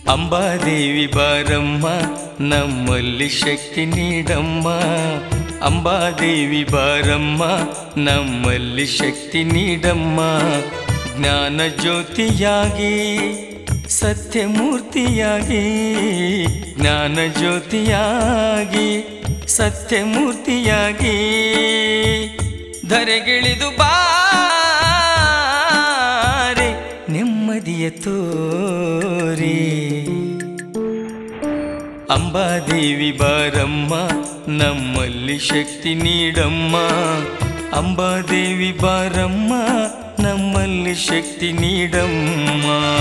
ಅಂಬಾದೇವಿ ಬಾರಮ್ಮ ನಮ್ಮಲ್ಲಿ ಶಕ್ತಿ ನೀಡಮ್ಮ ಅಂಬಾದೇವಿ ಬಾರಮ್ಮ ನಮ್ಮಲ್ಲಿ ಶಕ್ತಿ ನೀಡಮ್ಮ ಜ್ಞಾನ ಜ್ಯೋತಿಯಾಗಿ ಸತ್ಯಮೂರ್ತಿಯಾಗಿ ಜ್ಞಾನ ಜ್ಯೋತಿಯಾಗಿ ಸತ್ಯಮೂರ್ತಿಯಾಗಿ ಧರೆಗಿಳಿದು ಬಾರೆ ನೆಮ್ಮದಿಯ ತೋರಿ ಅಂಬಾದೇವಿ ಬಾರಮ್ಮ ನಮ್ಮಲ್ಲಿ ಶಕ್ತಿ ನೀಡಮ್ಮ ಅಂಬಾದೇವಿ ಬಾರಮ್ಮ ನಮ್ಮಲ್ಲಿ ಶಕ್ತಿ ನೀಡಮ್ಮ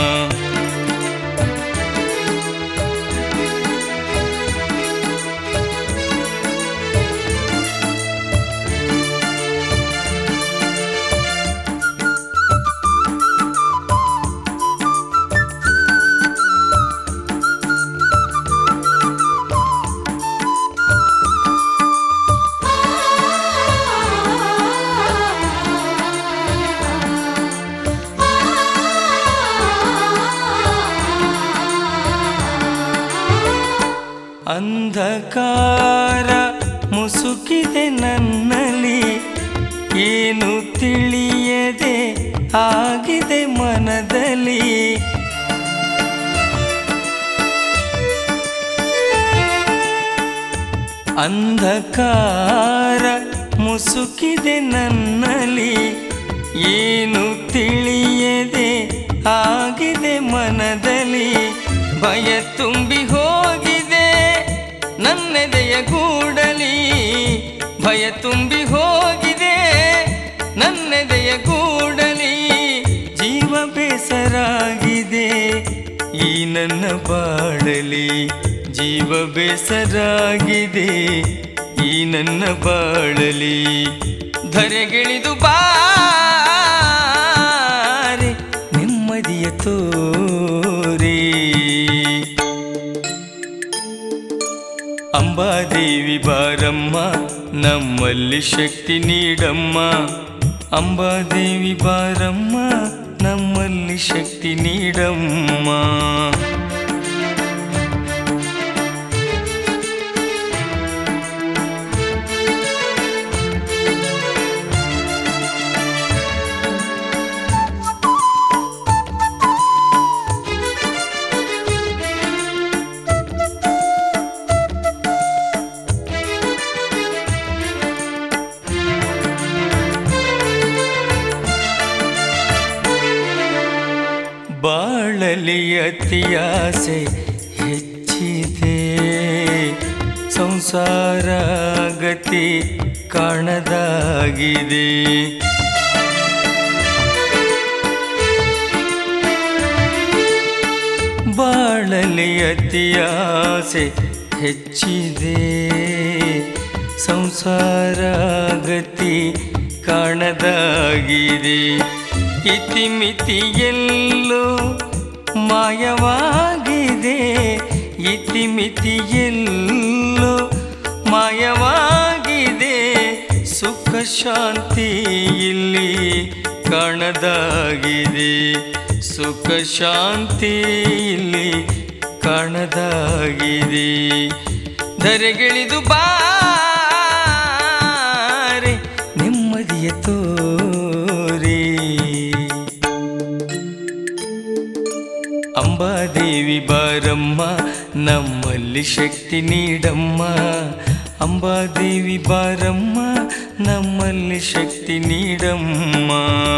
ಅಂಧಕಾರ ಮುಸುಕಿದೆ ನನ್ನಲ್ಲಿ ಏನು ತಿಳಿಯದೆ ಆಗಿದೆ ಮನದಲ್ಲಿ ಅಂಧಕಾರ ಮುಸುಕಿದೆ ನನ್ನಲ್ಲಿ ಏನು ತಿಳಿಯದೆ ಆಗಿದೆ ಮನದಲ್ಲಿ ಭಯ ತುಂಬಿ ಹೋಗಿದೆ ನನ್ನೆದೆಯ ಗೂಡಲಿ ಭಯ ತುಂಬಿ ಹೋಗಿದೆ ನನ್ನೆದೆಯ ಗೂಡಲಿ ಜೀವ ಬೇಸರಾಗಿದೆ ಈ ನನ್ನ ಬಾಳಲಿ ಜೀವ ಬೇಸರಾಗಿದೆ ಈ ನನ್ನ ಬಾಳಲಿ ಧರೆಗಿಳಿದು ಬಾರೆ ನೆಮ್ಮದಿಯ ತೋರಿ ಅಂಬಾದೇವಿ ಬಾರಮ್ಮ ನಮ್ಮಲ್ಲಿ ಶಕ್ತಿ ನೀಡಮ್ಮ ಅಂಬಾದೇವಿ ಬಾರಮ್ಮ ನಮ್ಮಲ್ಲಿ ಶಕ್ತಿ ನೀಡಮ್ಮ ಬಾಳಲಿ ಅತಿಯಾಸೆ ಹೆಚ್ಚಿದೆ ಸಂಸಾರ ಗತಿ ಕಾಣದಾಗಿದೆ ಬಾಳಲಿ ಅತಿಯಾಸೆ ಹೆಚ್ಚಿದೆ ಸಂಸಾರ ಗತಿ ಕಾಣದಾಗಿದೆ ಇತಿಮಿತಿಯೆಲ್ಲೋ ಮಾಯವಾಗಿದೆ ಇತಿಮಿತಿಯೆಲ್ಲೋ ಮಾಯವಾಗಿದೆ ಸುಖ ಶಾಂತಿ ಇಲ್ಲಿ ಕಾಣದಾಗಿದೆ ಸುಖ ಶಾಂತಿ ಇಲ್ಲಿ ಕಾಣದಾಗಿದೆ ಧರೆಗಿಳಿದು ಬಾರೆ ನೆಮ್ಮದಿಯ ತೋರಿ ಅಂಬಾದೇವಿ ಬಾರಮ್ಮ ನಮ್ಮಲ್ಲಿ ಶಕ್ತಿ ನೀಡಮ್ಮ ಅಂಬಾದೇವಿ ಬಾರಮ್ಮ ನಮ್ಮಲ್ಲಿ ಶಕ್ತಿ ನೀಡಮ್ಮ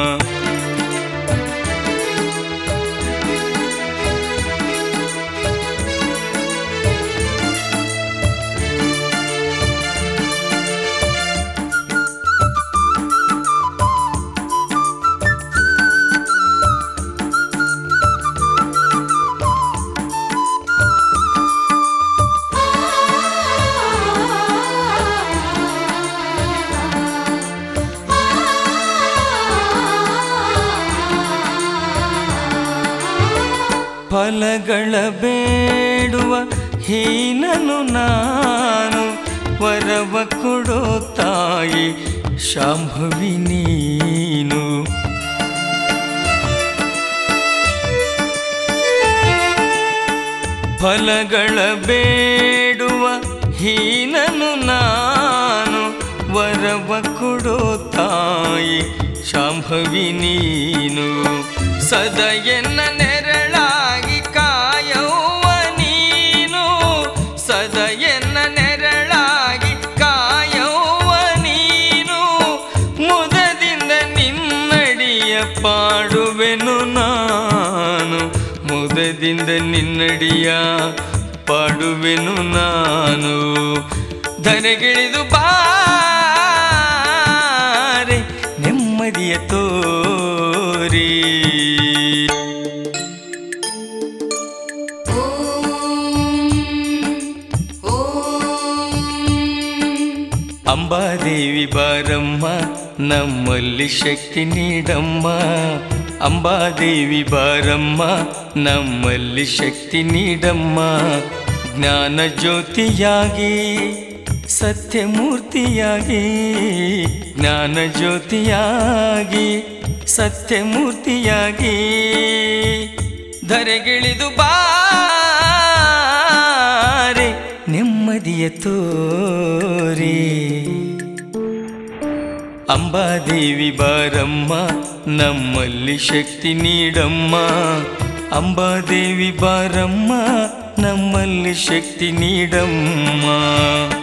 ಫಲಗಳ ಬೇಡುವ ಹೀನನು ನಾನು ವರವ ಕೊಡೋ ತಾಯಿ ಶಾಂಭವಿ ನೀನು ಫಲಗಳ ಬೇಡುವ ಹೀನನು ನಾನು ವರವ ಕೊಡೋ ತಾಯಿ ಶಾಂಭವಿ ನೀನು ಸದಯನ್ನ ನೆರಳಾಗಿ ಕಾಯವ್ವ ನೀನು ಸದಯನ್ನ ನೆರಳಾಗಿ ಕಾಯವ್ವ ನೀನು ಮುದದಿಂದ ನಿನ್ನಡಿಯ ಪಾಡುವೆನು ನಾನು ಮುದದಿಂದ ನಿನ್ನಡಿಯ ಪಾಡುವೆನು ನಾನು ಧರೆಗಿಳಿದು ಬಾರೆ ನೆಮ್ಮದಿಯ ತೋರಿ ಅಂಬಾದೇವಿ ಬಾರಮ್ಮ ನಮ್ಮಲ್ಲಿ ಶಕ್ತಿ ನೀಡಮ್ಮ ಅಂಬಾದೇವಿ ಬಾರಮ್ಮ ನಮ್ಮಲ್ಲಿ ಶಕ್ತಿ ನೀಡಮ್ಮ ಜ್ಞಾನ ಜ್ಯೋತಿಯಾಗಿ ಸತ್ಯಮೂರ್ತಿಯಾಗಿ ಜ್ಞಾನ ಜ್ಯೋತಿಯಾಗಿ ಸತ್ಯಮೂರ್ತಿಯಾಗಿ ಧರೆಗಿಳಿದು ಬಾರೆ ನೆಮ್ಮದಿಯ ತೋರಿ ಅಂಬಾದೇವಿ ಬಾರಮ್ಮ ನಮ್ಮಲ್ಲಿ ಶಕ್ತಿ ನೀಡಮ್ಮ ಅಂಬಾದೇವಿ ಬಾರಮ್ಮ ನಮ್ಮಲ್ಲಿ ಶಕ್ತಿ ನೀಡಮ್ಮ